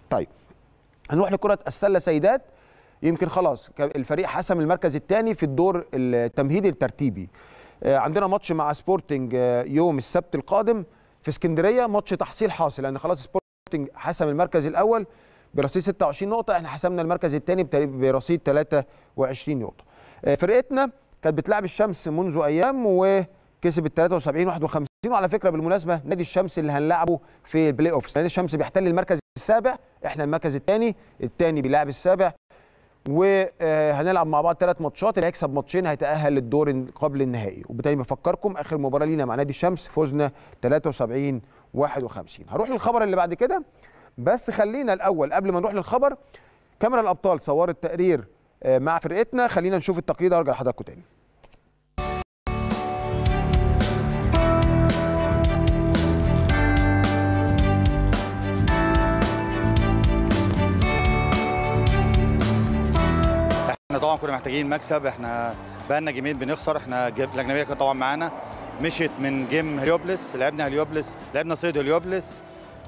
طيب هنروح لكره السله سيدات يمكن خلاص الفريق حسم المركز الثاني في الدور التمهيدي الترتيبي عندنا ماتش مع سبورتنج يوم السبت القادم في اسكندريه ماتش تحصيل حاصل لان خلاص سبورتنج حسم المركز الاول برصيد 26 نقطه احنا حسمنا المركز الثاني برصيد 23 نقطه فرقتنا كانت بتلعب الشمس منذ ايام وكسبت 73 51 وعلى فكره بالمناسبه نادي الشمس اللي هنلعبه في البلاي اوف نادي الشمس بيحتل المركز السابع احنا المركز الثاني الثاني بيلعب السابع وهنلعب مع بعض ثلاث ماتشات اللي هيكسب ماتشين هيتاهل للدور قبل النهائي وبالتالي بفكركم اخر مباراه لينا مع نادي الشمس فزنا 73 51 هروح للخبر اللي بعد كده بس خلينا الاول قبل ما نروح للخبر كاميرا الابطال صورت تقرير مع فرقتنا خلينا نشوف التقرير ده وارجع لحضراتكم تاني احنا طبعا كنا محتاجين مكسب احنا بقالنا جيمين بنخسر احنا الاجنبيه كانت طبعا معانا مشيت من جيم هليوبلس لعبنا هليوبلس لعبنا صيد هليوبلس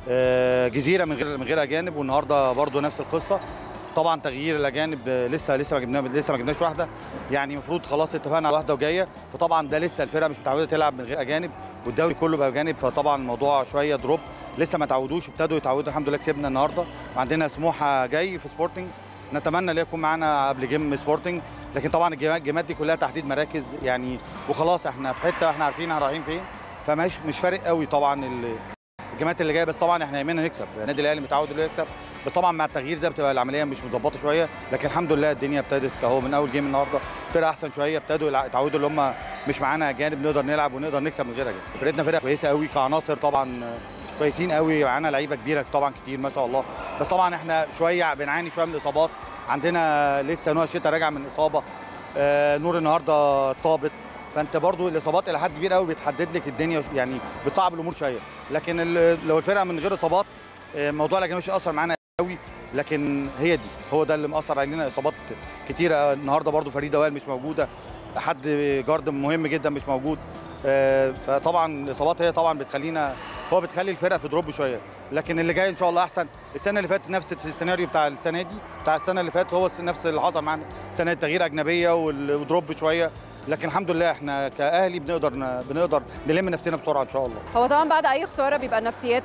جزيره من غير من غير اجانب والنهارده برضو نفس القصه طبعا تغيير الاجانب لسه لسه ما جبنا لسه ما جبناش واحده يعني المفروض خلاص اتفقنا على واحده وجايه فطبعا ده لسه الفرقه مش متعوده تلعب من غير اجانب والدوري كله بقى اجانب فطبعا الموضوع شويه دروب لسه ما تعودوش ابتدوا يتعودوا الحمد لله كسبنا النهارده وعندنا سموحه جاي في سبورتنج نتمنى ان يكون معانا قبل جيم سبورتنج لكن طبعا الجيمات دي كلها تحديد مراكز يعني وخلاص احنا في حته احنا عارفين احنا رايحين فين فمش مش فارق قوي طبعا الجيمات اللي جايه بس طبعا احنا يهمنا نكسب النادي الاهلي متعود انه يكسب بس طبعا مع التغيير ده بتبقى العمليه مش متظبطه شويه لكن الحمد لله الدنيا ابتدت اهو من اول جيم النهارده فرقه احسن شويه ابتدوا يتعودوا اللي هم مش معانا اجانب نقدر نلعب ونقدر نكسب من غير اجانب فرقتنا فرقه كويسه قوي كعناصر طبعا كويسين قوي معانا لعيبه كبيره طبعا كتير ما شاء الله بس طبعا احنا شويه بنعاني شويه من الاصابات عندنا لسه نوع الشتاء راجع من اصابه آه نور النهارده اتصابت فانت برضو الاصابات الى حد كبير قوي بتحدد لك الدنيا يعني بتصعب الامور شويه لكن لو الفرقه من غير اصابات آه موضوع الاجنبي مش هياثر معانا قوي لكن هي دي هو ده اللي مأثر علينا اصابات كتيره النهارده برضو فريده وائل مش موجوده حد جارد مهم جدا مش موجود آه فطبعا الاصابات هي طبعا بتخلينا هو بتخلي الفرقه في دروب شويه لكن اللي جاي ان شاء الله احسن السنه اللي فاتت نفس السيناريو بتاع السنه دي بتاع السنه اللي فاتت هو نفس اللي حصل معانا سنه تغيير اجنبيه ودروب شويه لكن الحمد لله احنا كاهلي بنقدر بنقدر نلم نفسنا بسرعه ان شاء الله هو طبعا بعد اي خساره بيبقى النفسيات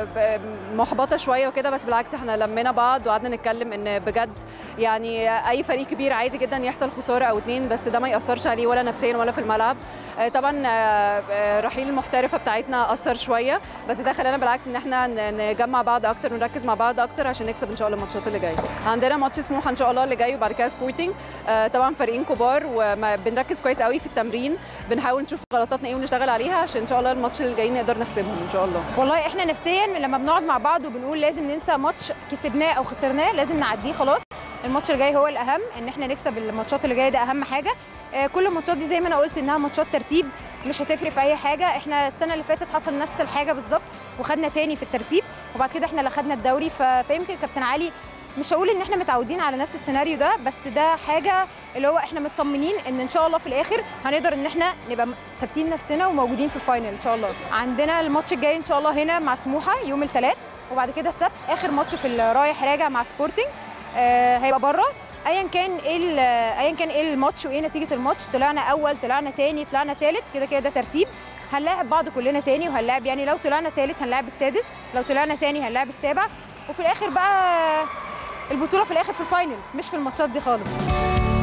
محبطه شويه وكده بس بالعكس احنا لمينا بعض وقعدنا نتكلم ان بجد يعني اي فريق كبير عادي جدا يحصل خساره او اتنين بس ده ما ياثرش عليه ولا نفسيا ولا في الملعب طبعا رحيل المحترفه بتاعتنا اثر شويه بس ده خلانا بالعكس ان احنا نجمع بعض اكتر ونركز مع بعض اكتر عشان نكسب ان شاء الله الماتشات اللي جايه عندنا ماتش سموحه ان شاء الله اللي جاي وبعد كده سبورتنج طبعا فريقين كبار وبنركز كويس قوي في التمرين بنحاول نشوف غلطاتنا ايه ونشتغل عليها عشان ان شاء الله الماتش اللي جاي نقدر نحسبهم ان شاء الله والله احنا نفسيا لما بنقعد مع بعض وبنقول لازم ننسى ماتش كسبناه او خسرناه لازم نعديه خلاص الماتش الجاي هو الاهم ان احنا نكسب الماتشات اللي جايه ده اهم حاجه آه كل الماتشات دي زي ما انا قلت انها ماتشات ترتيب مش هتفرق في اي حاجه احنا السنه اللي فاتت حصل نفس الحاجه بالظبط وخدنا تاني في الترتيب وبعد كده احنا اللي خدنا الدوري فيمكن كابتن علي مش هقول ان احنا متعودين على نفس السيناريو ده بس ده حاجه اللي هو احنا مطمنين ان ان شاء الله في الاخر هنقدر ان احنا نبقى ثابتين نفسنا وموجودين في الفاينل ان شاء الله عندنا الماتش الجاي ان شاء الله هنا مع سموحه يوم الثلاث وبعد كده السبت اخر ماتش في الرايح راجع مع سبورتنج آه هيبقى بره ايا كان ايه ايا كان ايه الماتش وايه نتيجه الماتش طلعنا اول طلعنا تاني طلعنا تالت كده كده ده ترتيب هنلاعب بعض كلنا تاني وهنلاعب يعني لو طلعنا تالت هنلاعب السادس لو طلعنا تاني هنلاعب السابع وفي الاخر بقى البطوله في الاخر في الفاينل مش في الماتشات دي خالص